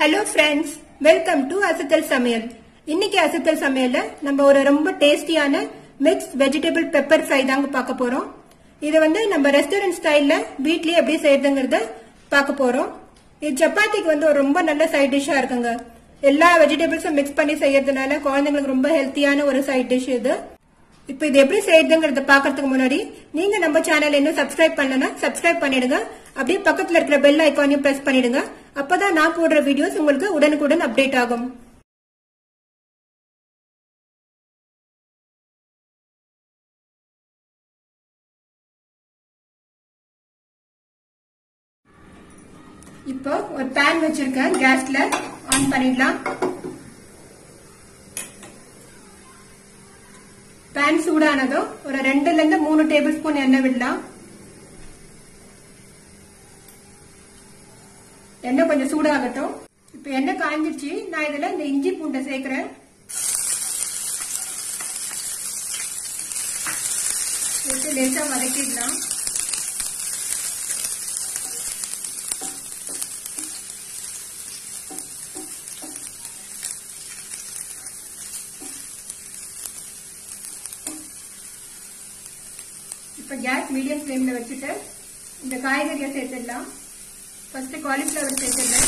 hello friends welcome to அசத்தல் சமையல் இன்னைக்கு அசத்தல் சமையல்ல நம்ம ஒரு ரொம்ப டேஸ்டியான மிக்ஸ் வெஜிடபிள் பெப்பர் ஃப்ரை தாங்க பார்க்க போறோம் இது வந்து நம்ம ரெஸ்டாரண்ட் ஸ்டைல்ல வீட்லயே எப்படி செய்யறதுங்கிறத பார்க்க போறோம் இது சப்பாத்திக்கு வந்து ஒரு ரொம்ப நல்ல சைட் டிஷ்ஷா இருக்குங்க எல்லா வெஜிடபிள்ஸும் மிக்ஸ் பண்ணி செய்யறதுனால குழந்தைங்களுக்கு ரொம்ப ஹெல்த்தியான ஒரு சைட் டிஷ் இது இப்போ இது எப்படி செய்யுதுங்கிறத பாக்குறதுக்கு முன்னாடி நீங்க நம்ம சேனல் இன்னும் சப்ஸ்கிரைப் பண்ணலனா சப்ஸ்கிரைப் பண்ணிடுங்க அப்படியே பக்கத்துல இருக்கிற பெல் ஐக்கானையும் பிரஸ் பண்ணிடுங்க அப்பதான் நான் போடுற வீடியோஸ் உங்களுக்கு உடனுக்குடன் அப்டேட் ஆகும் இப்போ ஒரு பேன் வச்சிருக்கேன் கேஸ்ல ஆன் பண்ணிடலாம் பேன் சூடானதும் ஒரு ரெண்டுல இருந்து மூணு டேபிள் ஸ்பூன் எண்ணெய் விடலாம் எண்ணெய் கொஞ்சம் சூடாகட்டும் இப்ப எண்ணெய் காஞ்சிருச்சு நான் இதுல இந்த இஞ்சி பூண்டை சேர்க்கிறேன் சேர்த்து லேசா வதக்கிடலாம் இப்போ கேஸ் மீடியம் ஃப்ளேமில் வச்சுட்டு இந்த காய்கறியை சேர்த்துடலாம் ஃபர்ஸ்ட் காலிஃப்ளவர் சேர்த்துடலாம்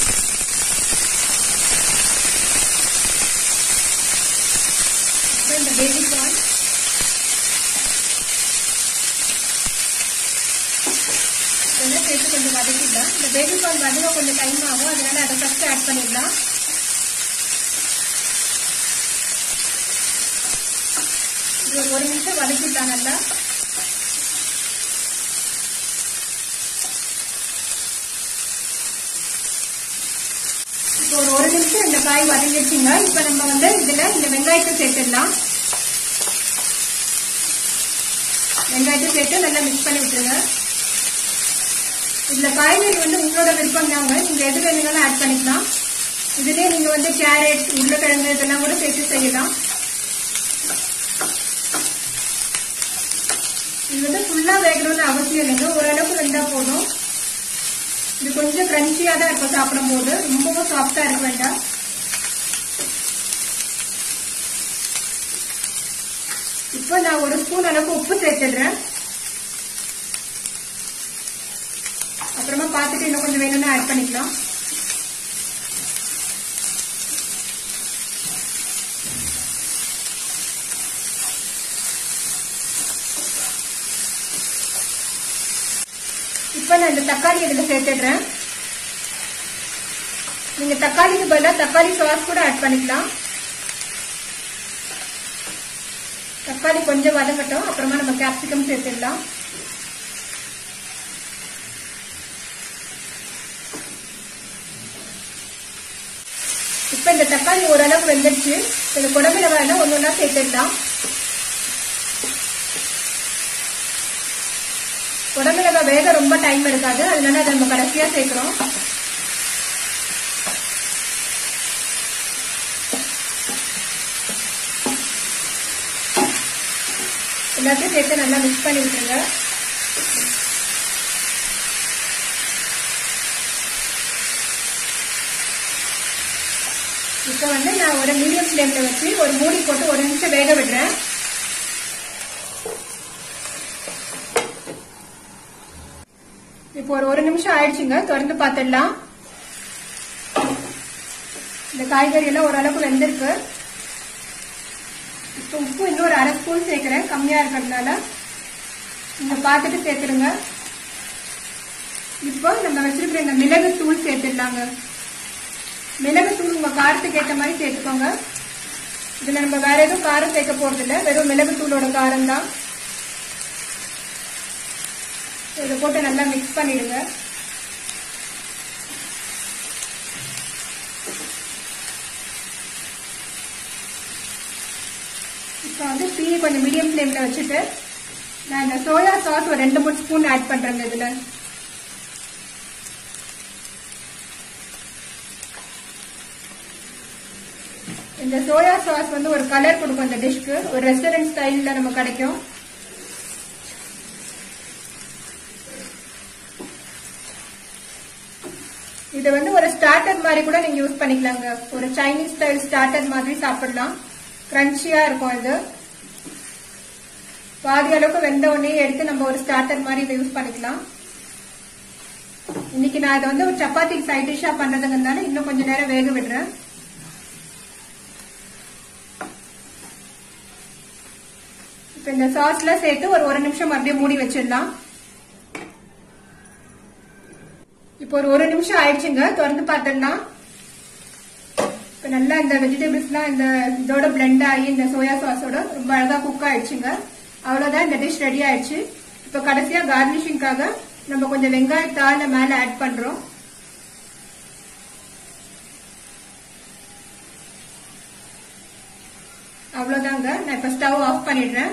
இப்போ இந்த பேபி கார்ன் இதெல்லாம் சேர்த்து கொஞ்சம் வதக்கிடலாம் இந்த பேபி கார்ன் வதங்க கொஞ்சம் டைம் ஆகும் அதனால அதை ஃபர்ஸ்ட் ஆட் பண்ணிடலாம் இது ஒரு ஒரு நிமிஷம் வதக்கிடலாம் நல்லா இப்போ ஒரு ஒரு நிமிஷம் இந்த காய் வதங்கிடுச்சுங்க இப்ப நம்ம வந்து இதுல இந்த வெங்காயத்தை சேர்த்துடலாம் வெங்காயத்தை சேர்த்து நல்லா மிக்ஸ் பண்ணி விட்டுருங்க இதுல காய்கறி வந்து உங்களோட விருப்பம் தாங்க நீங்க எது வேணும்னாலும் ஆட் பண்ணிக்கலாம் இதுலயே நீங்க வந்து கேரட் உருளைக்கிழங்கு இதெல்லாம் கூட சேர்த்து செய்யலாம் இது வந்து ஃபுல்லா வேகணும்னு அவசியம் இல்லைங்க ஓரளவுக்கு வெந்தா போதும் இது கொஞ்சம் கிரன்ச்சியா தான் இருக்கும் சாப்பிடும் போது ரொம்பவும் சாஃப்டா இருக்க வேண்டாம் இப்போ நான் ஒரு ஸ்பூன் அளவுக்கு உப்பு சேர்த்துடுறேன் அப்புறமா பார்த்துட்டு இன்னும் கொஞ்சம் வேணும்னா ஆட் பண்ணிக்கலாம் இப்போ நான் இந்த தக்காளி இதில் சேர்த்துடுறேன் நீங்க தக்காளிக்கு பதிலாக தக்காளி சாஸ் கூட ஆட் பண்ணிக்கலாம் தக்காளி கொஞ்சம் வதங்கட்டும் அப்புறமா நம்ம கேப்சிகம் சேர்த்துடலாம் இப்ப இந்த தக்காளி ஓரளவுக்கு வெந்துடுச்சு இந்த குடம்புல வேணா ஒன்னு ஒன்னா சேர்த்துடலாம் குடமிளகாய் வேக ரொம்ப டைம் இருக்காது அதனால அதை நம்ம கடைசியா சேர்க்கிறோம் எல்லாத்தையும் சேர்த்து நல்லா மிக்ஸ் பண்ணி விட்டுருங்க இப்போ வந்து நான் ஒரு மீடியம் ஃப்ளேம்ல வச்சு ஒரு மூடி போட்டு ஒரு நிமிஷம் வேக விடுறேன் இப்போ ஒரு ஒரு நிமிஷம் ஆயிடுச்சுங்க திறந்து பார்த்துடலாம் இந்த காய்கறி எல்லாம் ஓரளவுக்கு வெந்திருக்கு இப்போ உப்பு இன்னும் ஒரு அரை ஸ்பூன் சேர்க்கிறேன் கம்மியா இருக்கிறதுனால நீங்க பார்த்துட்டு சேர்த்துடுங்க இப்போ நம்ம வச்சிருக்கிற இந்த மிளகு தூள் சேர்த்துடலாங்க மிளகு தூள் உங்க காரத்துக்கு ஏற்ற மாதிரி சேர்த்துக்கோங்க இதுல நம்ம வேற எதுவும் காரம் சேர்க்க போறது இல்லை வெறும் மிளகு தூளோட காரம் தான் இதை போட்டு நல்லா மிக்ஸ் பண்ணிடுங்க இப்போ வந்து டீ கொஞ்சம் மீடியம் ஃப்ளேமில் வச்சுட்டு நான் இந்த சோயா சாஸ் ஒரு ரெண்டு மூணு ஸ்பூன் ஆட் பண்ணுறேங்க இதில் இந்த சோயா சாஸ் வந்து ஒரு கலர் கொடுக்கும் இந்த டிஷ்க்கு ஒரு ரெஸ்டாரண்ட் ஸ்டைலில் நம்ம கிடைக்கும் இது வந்து ஒரு ஸ்டார்டர் மாதிரி கூட நீங்க யூஸ் பண்ணிக்கலாங்க ஒரு சைனீஸ் ஸ்டைல் ஸ்டார்டர் மாதிரி சாப்பிடலாம் கிரன்ச்சியா இருக்கும் இது பாதி அளவுக்கு வெந்த உடனே எடுத்து நம்ம ஒரு ஸ்டார்டர் மாதிரி இதை யூஸ் பண்ணிக்கலாம் இன்னைக்கு நான் இதை வந்து ஒரு சப்பாத்தி சைட் டிஷ்ஷா பண்றதுங்கிறதுனால இன்னும் கொஞ்ச நேரம் வேக விடுறேன் இப்ப இந்த சாஸ்ல சேர்த்து ஒரு ஒரு நிமிஷம் அப்படியே மூடி வச்சிடலாம் இப்போ ஒரு ஒரு நிமிஷம் ஆயிடுச்சுங்க திறந்து பார்த்துடலாம் இப்ப நல்லா இந்த வெஜிடபிள்ஸ்லாம் இந்த இதோட பிளெண்ட் ஆகி இந்த சோயா சாஸோட ரொம்ப அழகா குக் ஆயிடுச்சுங்க அவ்வளவுதான் இந்த டிஷ் ரெடி ஆயிடுச்சு இப்ப கடைசியா கார்னிஷிங்காக நம்ம கொஞ்சம் வெங்காயத்தாள் மேல ஆட் பண்றோம் அவ்வளவுதாங்க நான் இப்ப ஸ்டவ் ஆஃப் பண்ணிடுறேன்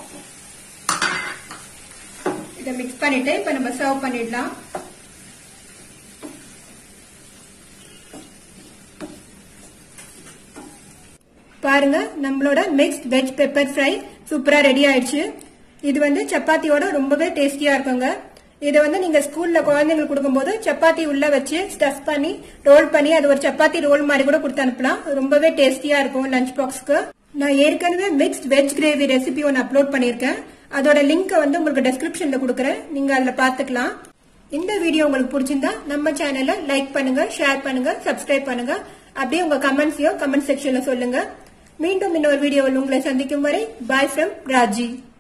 இதை மிக்ஸ் பண்ணிட்டு இப்ப நம்ம சர்வ் பண்ணிடலாம் பாருங்க நம்மளோட மிக்ஸ்ட் வெஜ் பெப்பர் ஃப்ரை சூப்பரா ரெடி ஆயிடுச்சு இது வந்து சப்பாத்தியோட ரொம்பவே டேஸ்டியா இருக்குங்க இதை வந்து நீங்க ஸ்கூல்ல குழந்தைங்களுக்கு கொடுக்கும்போது சப்பாத்தி உள்ள வச்சு ஸ்டஃப் பண்ணி ரோல் பண்ணி அது ஒரு சப்பாத்தி ரோல் மாதிரி கூட கொடுத்து அனுப்பலாம் ரொம்பவே டேஸ்டியா இருக்கும் லஞ்ச் பாக்ஸ்க்கு நான் ஏற்கனவே மிக்ஸ்ட் வெஜ் கிரேவி ரெசிபி ஒன்று அப்லோட் பண்ணியிருக்கேன் அதோட லிங்க் வந்து உங்களுக்கு டெஸ்கிரிப்ஷன்ல கொடுக்குறேன் நீங்க அதில் பார்த்துக்கலாம் இந்த வீடியோ உங்களுக்கு பிடிச்சிருந்தா நம்ம சேனலை லைக் பண்ணுங்க ஷேர் பண்ணுங்க சப்ஸ்கிரைப் பண்ணுங்க அப்படியே உங்க கமெண்ட்ஸையும் கமெண்ட் செக்ஷன்ல சொல்லுங்க மீண்டும் இன்னொரு வீடியோவில் உங்களை சந்திக்கும் வரை பாய் ஃப்ரம் ராஜி